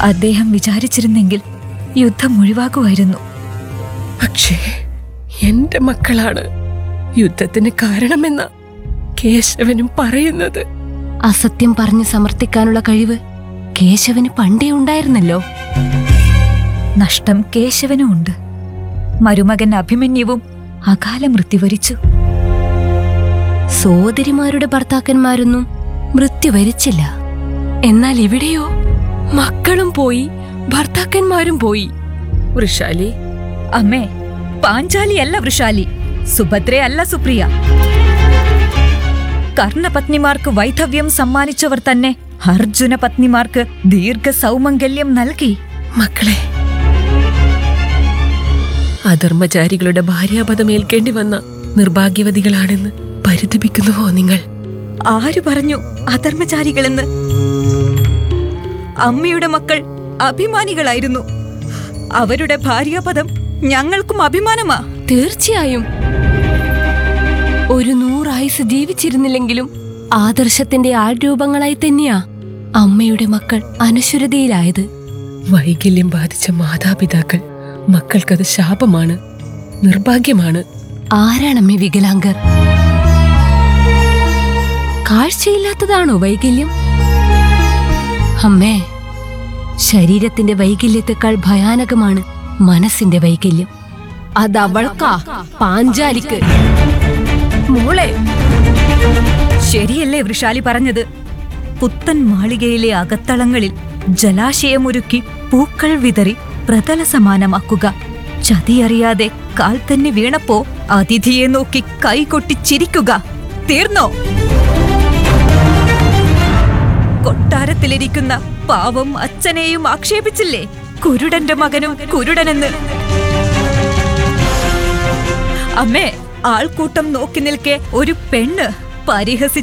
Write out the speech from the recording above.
അദ്ദേഹം വിചാരിച്ചിരുന്നെങ്കിൽ യുദ്ധം ഒഴിവാക്കുമായിരുന്നു പക്ഷേ എന്റെ മക്കളാണ് യുദ്ധത്തിന് കാരണമെന്ന കേശവനും പറയുന്നത് അസത്യം പറഞ്ഞ് സമർത്ഥിക്കാനുള്ള കഴിവ് കേശവന് പണ്ടേ ഉണ്ടായിരുന്നല്ലോ നഷ്ടം കേശവനും ഉണ്ട് മരുമകൻ അഭിമന്യുവും അകാല മൃത്യു വരിച്ചു സോദരിമാരുടെ ഭർത്താക്കന്മാരൊന്നും മൃത്യു വരിച്ചില്ല എന്നാൽ ഇവിടെയോ മക്കളും പോയി ഭർത്താക്കന്മാരും പോയി വൃഷാലി അമ്മേ പാഞ്ചാലി അല്ല വൃഷാലി സുഭദ്രയല്ല സുപ്രിയ കർണപത്നിമാർക്ക് വൈധവ്യം സമ്മാനിച്ചവർ തന്നെ അർജുന പത്നിമാർക്ക് ദീർഘ സൗമംഗല്യം നൽകി മക്കളെ അധർമ്മചാരികളുടെ ഭാര്യാപദം ഏൽക്കേണ്ടി വന്ന നിർഭാഗ്യവതികളാണെന്ന് പരിതപിക്കുന്നുവോ നിങ്ങൾ ആര് പറഞ്ഞു അധർമ്മചാരികളെന്ന് അമ്മയുടെ മക്കൾ അഭിമാനികളായിരുന്നു അവരുടെ ഭാര്യാപദം ഞങ്ങൾക്കും അഭിമാനമാ തീർച്ചയായും ഒരു നൂറായുസ് ജീവിച്ചിരുന്നില്ലെങ്കിലും ആദർശത്തിന്റെ ആൾരൂപങ്ങളായി തന്നെയാ അമ്മയുടെ മക്കൾ അനശ്വരതയിലായത് വൈകല്യം ബാധിച്ച മാതാപിതാക്കൾ മക്കൾക്കത് ശാപമാണ് നിർഭാഗ്യമാണ് ആരാണമ്മേ വികലാംഗർ കാഴ്ചയില്ലാത്തതാണോ വൈകല്യം അമ്മേ ശരീരത്തിന്റെ വൈകല്യത്തെക്കാൾ ഭയാനകമാണ് മനസ്സിന്റെ വൈകല്യം അതവൾക്കാ പാഞ്ചാലിക്ക് മോളെ ശരിയല്ലേ വൃഷാലി പറഞ്ഞത് പുത്തൻ മാളികയിലെ അകത്തളങ്ങളിൽ ജലാശയമൊരുക്കി പൂക്കൾ വിതറി പ്രതല സമാനമാക്കുക ചതിയറിയാതെ കാൽ തന്നെ വീണപ്പോ അതിഥിയെ നോക്കി കൈകൊട്ടി ചിരിക്കുക തീർന്നോ കൊട്ടാരത്തിലിരിക്കുന്ന പാവം അച്ഛനെയും ആക്ഷേപിച്ചില്ലേ കുരുടന്റെ മകനും കുരുടനെന്ന് അമ്മേ ആൾക്കൂട്ടം നോക്കി നിൽക്കെ ഒരു പെണ്ണ് പരിഹസി